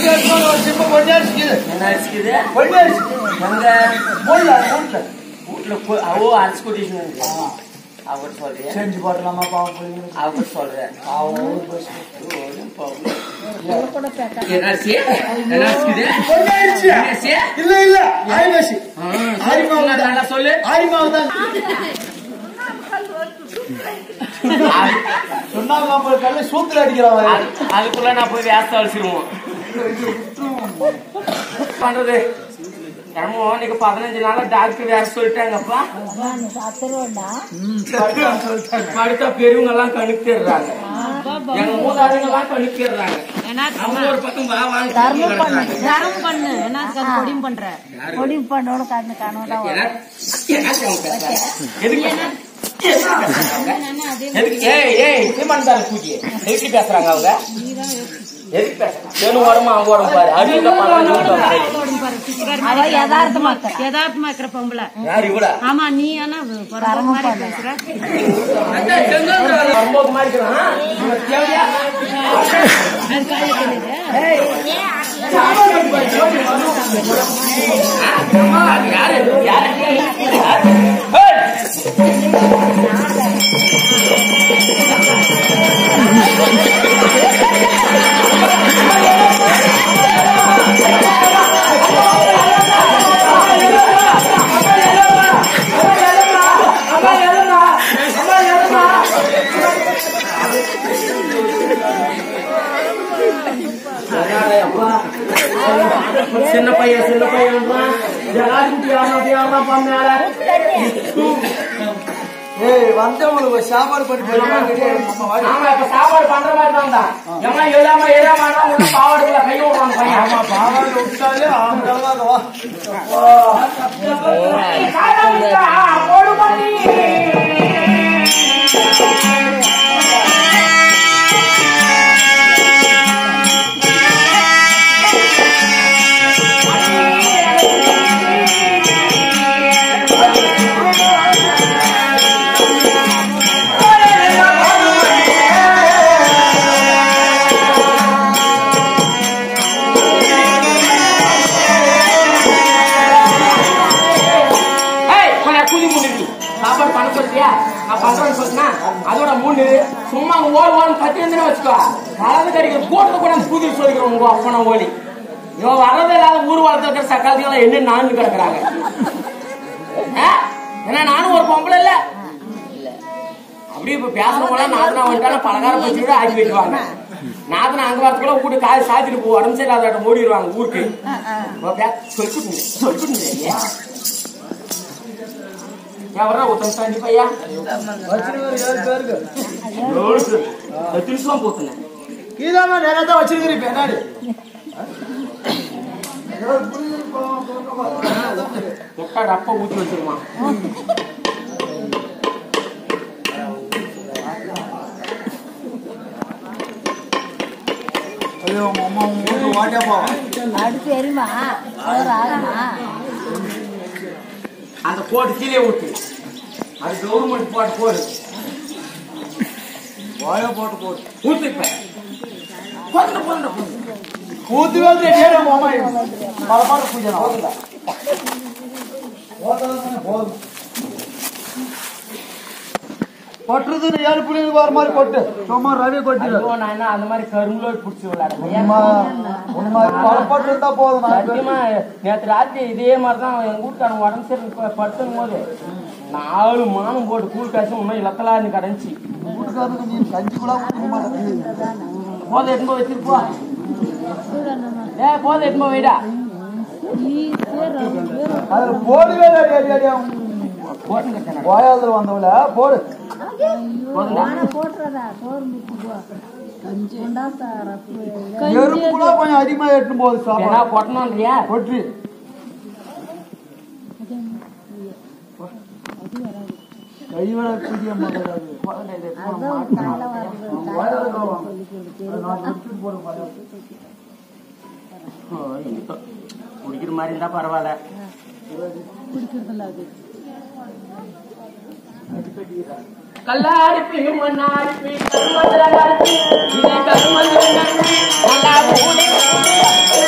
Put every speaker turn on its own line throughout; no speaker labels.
எடுத்துக்கோ, ஒரு சிப்ப கொஞ்சம் அரிசிக்குது.
என்ன அரிசிக்குது
கொஞ்சம் அரிசி.
எங்க
மூணுல, மூணுல.
வீட்டுல கு- அவ அரிசி கொட்டிட்டு அவர் சொல்றேன்
செஞ்சு போடலாமா பாவம் பிள்ளைங்களுக்கு?
அவர் சொல்றேன்
பாவம் ஊரு பஸ்.
என்ன அரிசி என்ன அரிசிக்குது
கொஞ்சம் அரிசி.
என்ன அரிசி
இல்ல இல்ல ஆரி அரிசி. ஆரி மாவு தான்.
நல்லா சொல்லு
ஆரி மாவு தான். சொன்னாங்க நம்ம கல்ல சூத்துல அடிக்கிறாங்க
அது- அதுக்குள்ள நான் போய் வேஸ்த அழிச்சிருவோம் பண்றது என்னமோ இன்னைக்கு பதினஞ்சு நாளா டாக்டர் வேற சொல்லிட்டாங்கப்பா படுத்தா பெரியவங்க எல்லாம் கணுக்கிறாங்க எங்க மூதாதைங்க எல்லாம் கணுக்கிறாங்க அவங்க ஒரு பக்கம் வா வாங்க
தர்மம் பண்ணு தர்மம் பண்ணு என்ன கொடியும் பண்ற கொடியும் பண்ணோட கண்ணு கனவுதான் வரும்.
எதுக்கு எதுக்கு ஏய் ஏய் சீமான் கூட்டி எதுக்கு பேசுறாங்க அவங்க எதுக்கு பேசுறாங்க தெனு உடம்பு அவங்க உடம்பு பாரு அடிக்க பதினஞ்சு நிமிஷம் ஆகுது.
கொடியும் பாரு, சிக்கார் மாதிரி யதார்த்தமா இருக்கிற. யதார்த்தமா இருக்கிற பொம்பளை
யார் இவடா
ஆமா நீ ஆனா பரம மாதிரி பேசுற
வரும்போது மாதிரி இருக்கிறான். இவன் தேவையா?
அது காலையில தெரியுது
அம்மா, அது யாரு? யாரு? யாரு? ஏய்! சின்ன பையன் சின்ன பையன் ஜனாதிபதி யாரும் யாரும் பண்ணார
ஏய் வந்தவங்களுக்கு சாப்பாடு பண்ணி போயிருக்காங்க. நம்ம வாடி.
ஆமா இப்ப சாப்பாடு பண்ற மாதிரி தான்டா எம்மா எழுதாம எழுதாம உள்ள பாவாடுக்குள்ள கை விடுறான் பையன்
ஆமா பாவாடை விட்டாலே ஆம்பளை வா
ஏய், கொஞ்சம் கூலி மூணு இருக்கு. சாப்பாடு பண்ண சொல்றியா நான் பண்றேன்னு சொல்லினா அதோட மூணு சும்மா ஓடு ஓடு கத்தி வந்து வச்சுக்கோ கலந்து கடிக்கிற கூட்டத்தை கூட புதிய சொல்லிக்கிறோம் உங்க அப்பனை ஓடி இவன் வர்றதே இல்லாத ஊர் வளர்த்து இருக்கிற சக்காலத்துக்கு என்ன நானு கிடக்குறாங்க ஆ? ஏன்னா நானும் ஒரு பொம்பளை இல்ல அப்படியே இப்ப பேசுறவங்க நாத்தனா வந்துட்டாலும் பலகார பச்சு கூட ஆக்கி வைக்குவாங்க நாத்தனா அங்க வரத்துக்குள்ள வீட்டு காய் சாத்திட்டு போ உடம்பு சரி அதை ஓடிடுவாங்க ஊருக்கு சொல்லிட்டு சொல்லிட்டு ఎవరా ఉత్తమ సాండి పయ్యా
வச்சிருக்கிற ஏழு பேருக்கு
తెలుసుకొని పోతున్నా
இதாம நிறைய தான் வச்சிருக்கிறீங்க பின்னாடி
ముట్టాడు అప్ప ఊచి వచ్చిరుమా
ஐயோ உங்க அம்மா உங்க வீட்டு வாட்டியா போவா
அடுத்து எரிமா அவர் ஆகுமா
அந்த போட்டு கீழே ஊத்து அது கவர்மெண்ட் போட்டு போடு
வாய போட்டு போட்டு
ஊத்து இப்ப போட்டு போட்டு
கூத்து வேலை ரெடியா உங்க அம்மா பல பாட்டு பூஜை போதுங்க போதும் கொட்டுறது ஏழு புள்ளிங்க வர மாதிரி கொட்டு சும்மா ரவி கொட்டிடு
ஐயோ நாயனா அந்த மாதிரி கரும்புல புடிச்சு விளையாடுங்க
உண்மை உண்மை பல பாட்டு இருந்தா போதும் நாலு பேருக்கு.
சத்தியமா நேற்று ராத்திரி இதே மாதிரி தான் எங்க வீட்டுக்காரங்க உடம்பு சரி படுத்தும் போது நாலு மானம் போட்டு கூழ் காய்ச்சி இன்னும் இலக்கலான்னு கடைஞ்சி
வீட்டுக்காரருக்கு நீ கஞ்சி கூட ஊத்த மாட்டேங்குது.
போதை எட்டுமா வச்சிருப்பா ஏ போதை எட்டுமா வைடா
அதுல போடுவே அடி அடி அடி
போட்டு கட்டணும்
கோயாதுல வந்தவள போடு
போதுங்களா
போட்டுறதா சோறு முட்டு போ கஞ்சிண்டா சார்
எறும்பு கூட கொஞ்சம் அதிகமா எட்டு போகுது
ஏன்னா
சாப்பாடு
கொட்டணும்ன்றியா
கொட்டி கைவிட புதிய மாட்டேங்கிறாரு
குடிக்கிற மாதிரி இருந்தா பரவாயில்ல கல்லாரிப்பி மண்ணாரிப்பி கருமந்திரங்காரிப்பி இது கருமந்திரங்காரிப்பி நல்லா கூடி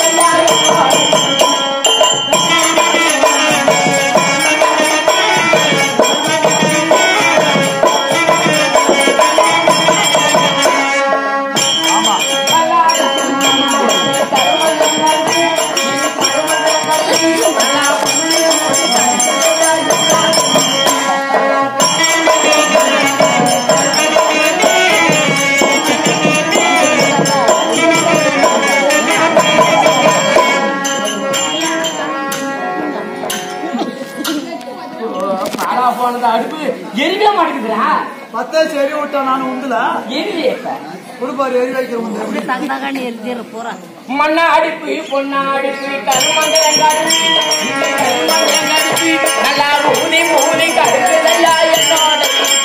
எரியவே மாட்டேங்குதுடா
பத்தே சரி விட்டா நான் உண்டுல
எரியலையே இப்ப
கொடுப்பாரு எரி வைக்கிற வந்து
அப்படி தங்க தங்கன்னு எரிஞ்சிரு பூரா
மண்ணா அடுப்பு பொண்ணா அடுப்பு கருமங்கலங்க அடுப்பு கருமங்கலங்க அடுப்பு நல்லா மூணி மூணி கடுக்குதையா என்னோட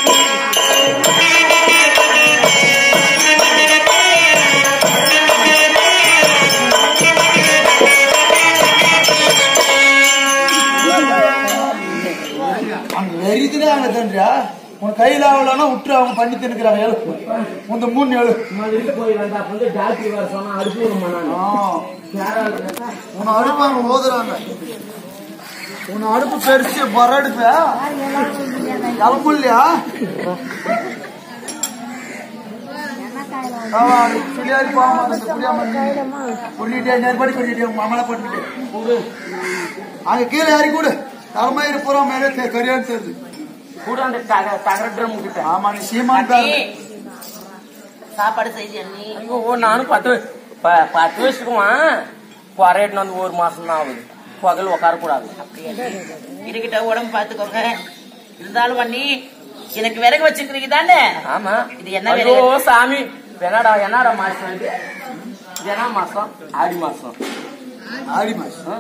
அங்க எரிதுனே அங்க தண்டியா உன் கையில ஆகலன்னா விட்டுரு அவங்க பண்ணி தின்னுக்கிறாங்க ஏழு இந்த மூணு ஏழு
வந்து டாக்டர் வர சொன்னா அடுப்பு விட
ஆ. உன்னை அடுப்பாங்க ஓதுறாங்க உன்னை அடுப்பு பெருசு பர அடுப்பு கிளம்பு இல்லையா ஆமா, அது புளியாரி பாவம் அந்த புளியாம கொல்லிட்டே நேர்படி கொல்லிட்டே மமலை போட்டுக்கிட்டு அங்க கீழே இறக்கி கூடு தலைமயிறு பூரா மேலே தெ- கரியான்னு தெரியுது
கூட அந்த தக- தகர ட்ரம் கிட்ட
ஆமா நீ சீமான் தான்
சாப்பாடு செய்தி அண்ணி
ஐயோ நானும் பத்து ப- பத்து வயசுக்குவான் குறையிட்டு வந்து ஒரு மாசம் தான் ஆகுது பகல் உட்காரக்கூடாது
இருக்கிட்ட உடம்பு பாத்துக்கோங்க இருந்தாலும் பண்ணி எனக்கு விறகு வச்சிருக்கிறீங்க தானே
ஆமா
இது என்ன
ஐயோ
வேலை?
சாமி என்னடா என்னடா மாசம் இது இது என்ன மாசம் ஆடி மாசம்
ஆடி மாசம்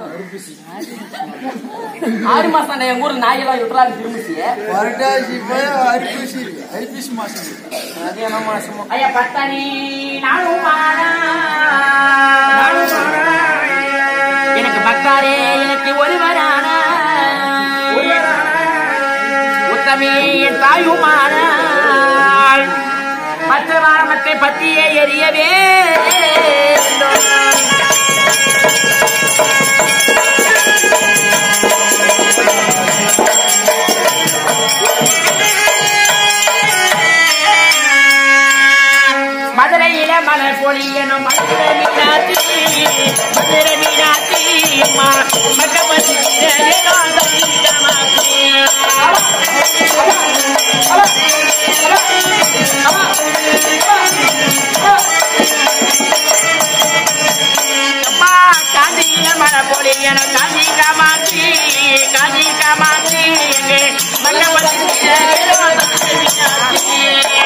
ஆடி மாசம் எங்க ஊர் நாயெல்லாம் விட்டுறாங்க திரும்பிச்சு
வரட்டாசி போய் ஐபிசி ஐபிசி மாசம்
அது என்ன மாசமோ
ஐயா பத்தானி நானும் எனக்கு பக்தாரே எனக்கு ஒருவரான உத்தமே என் தாயுமானாள் மற்ற வாரமத்தை பத்தியே எரியவே மதுரையில மலர் பொழியனும் மதுரை மீனாட்சி மதுரை மீனாட்சி அம்மா மகபதி அம்மா காந்தியில மலர் பொழியனும் காந்தி காமாட்சி காந்தி காமாட்சி எங்கே மகபதி மீனாட்சி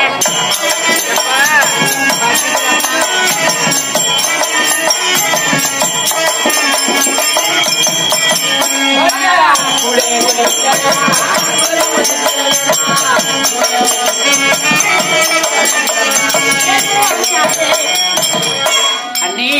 அண்ணி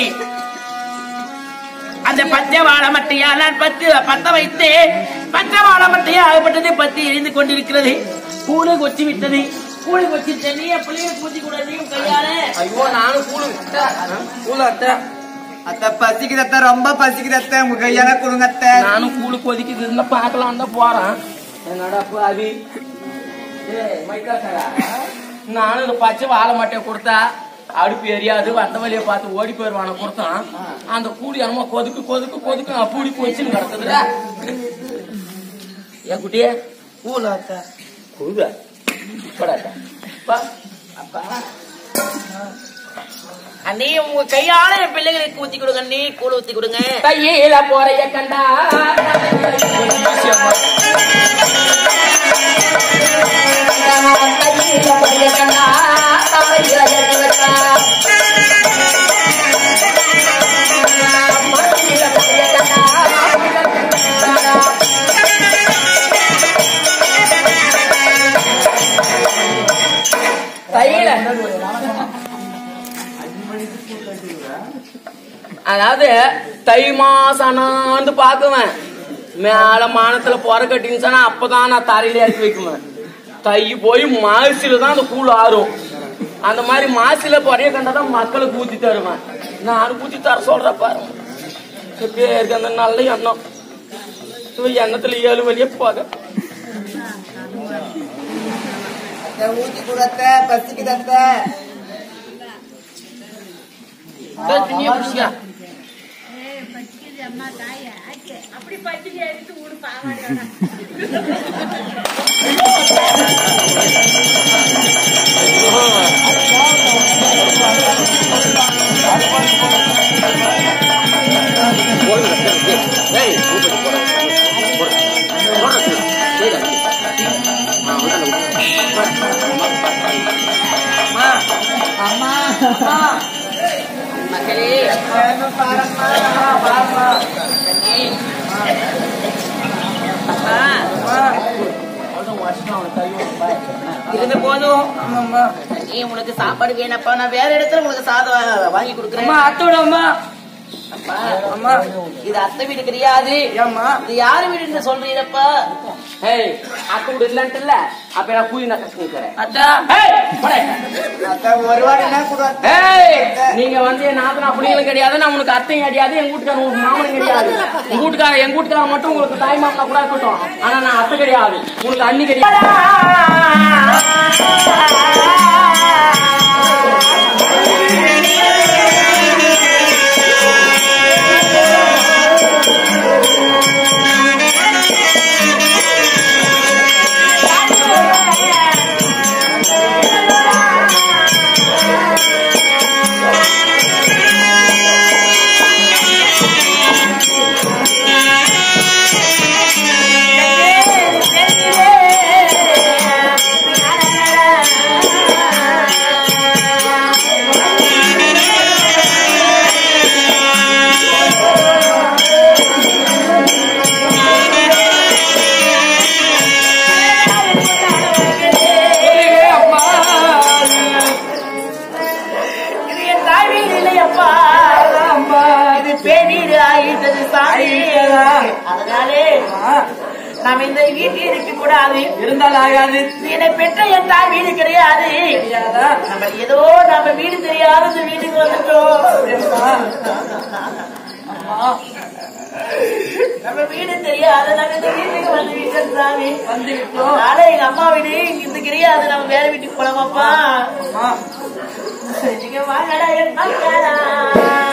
அந்த பச்சை வாழை மட்டையா நான் பத்து பத்த வைத்து பச்சை வாழை மட்டையா ஆகப்பட்டது பத்தி எரிந்து கொண்டிருக்கிறது கூடு கொச்சி விட்டது கூடு கொச்சி தண்ணிய பிள்ளைய பூச்சி கூட நீயும் கையால
ஐயோ நானும் கூழு கூழு அத்தை
அத்த பசிக்குது அத்த ரொம்ப பசிக்குது அத்த உங்க கையால கொடுங்க அத்த
நானும் கூழு கொதிக்குது இருந்தா பார்க்கலாம் தான் போறேன் என்னடா பாவி ஏய், மைக்காக்காரா, நானும் இந்த பச்சை வாழை மாட்டேன் கொடுத்தா அடுப்பு எரியாது வந்த வழியை பார்த்து ஓடி போயிருவான கொடுத்தான் அந்த கூடி என்னமோ கொதுக்கு கொதுக்கு கொதுக்கு அப்படி போச்சுன்னு கிடக்குதுடா ஏன் குட்டியே
கூல அத்த
கூத போடாட்டா பா அப்பா
அண்ணி உங்க கையால என் பிள்ளைகளுக்கு ஊத்தி கொடுங்க அண்ணி கூழ் ஊத்தி கொடுங்க
கையில போறைய கண்டா கையில போறைய கண்டா தலையில எடுத்து வச்சா மடியில போறைய கண்டா கையில அதாவது தை மாசனான்னு பாக்குவேன் மேல மானத்துல பொற கட்டிருந்துச்சானா அப்பதான் நான் தரையில இறக்கி வைக்குவேன் தை போய் மாசில தான் அந்த கூழ் ஆறும் அந்த மாதிரி மாசில பொறைய கண்டாதான் மக்களுக்கு ஊத்தி தருவேன் நானும் ஊத்தி தர சொல்ற பாரு பேருக்கு அந்த நல்ல எண்ணம் இவன் எண்ணத்துல ஏழு வழியே போக
ஊத்தி கொடு அத்த பசிக்குது அத்த
துணியா பிடிச்சியா ஏய், கூப்பிட்டு போடா. போடா. போடா. சரிடா. நான் வந்து அந்த
மகளே இருந்த போதும் நீ உனக்கு சாப்பாடு வேணப்பா நான் வேற இடத்துல உனக்கு சாதம் வாங்கி கொடுக்குறேன்
அத்தோட அம்மா
அப்பா, அம்மா இது அத்தை வீடு கிடையாது இது யாரு வீடுன்னு சொல்றீரப்பா
ஏய் அத்தை வீடு இல்லன்ட்டுல அப்ப நான் கூலி நான் கஷ்டம்
அத்தா
ஏய் போடே.
வருவாடு என்ன கூட
ஏய் நீங்க வந்து என் நாத்தனா புள்ளிகளும் கிடையாது நான் உனக்கு அத்தையும் கிடையாது எங்க வீட்டுக்காரன் உங்க மாமனும் கிடையாது உங்க வீட்டுக்காரன் எங்க வீட்டுக்காரன் மட்டும் உங்களுக்கு தாய் மாமனா கூட இருக்கட்டும் ஆனா நான் அத்தை கிடையாது உங்களுக்கு அண்ணி கிடையாது
இது என் தாய் வீடு இல்லையப்பா இது பேநீர் ஆயிட்டது சாமி அதனாலே நாம் இந்த வீட்டில் இருக்க கூடாது
இருந்தாலும் ஆகாது
என்னை பெற்ற என் தாய் வீடு கிடையாது நம்ம ஏதோ நம்ம வீடு தெரியாத இந்த வீட்டுக்கு வந்துட்டோம் நம்ம வீடு தெரியாத நம்ம இந்த வீட்டுக்கு வந்து விட்டோம் சாமி
வந்து விட்டோம்
அதனால எங்க அம்மா வீடு இங்க கிடையாது நம்ம வேற வீட்டுக்கு போலாமாப்பா நீங்க வாங்கடா என் மக்களா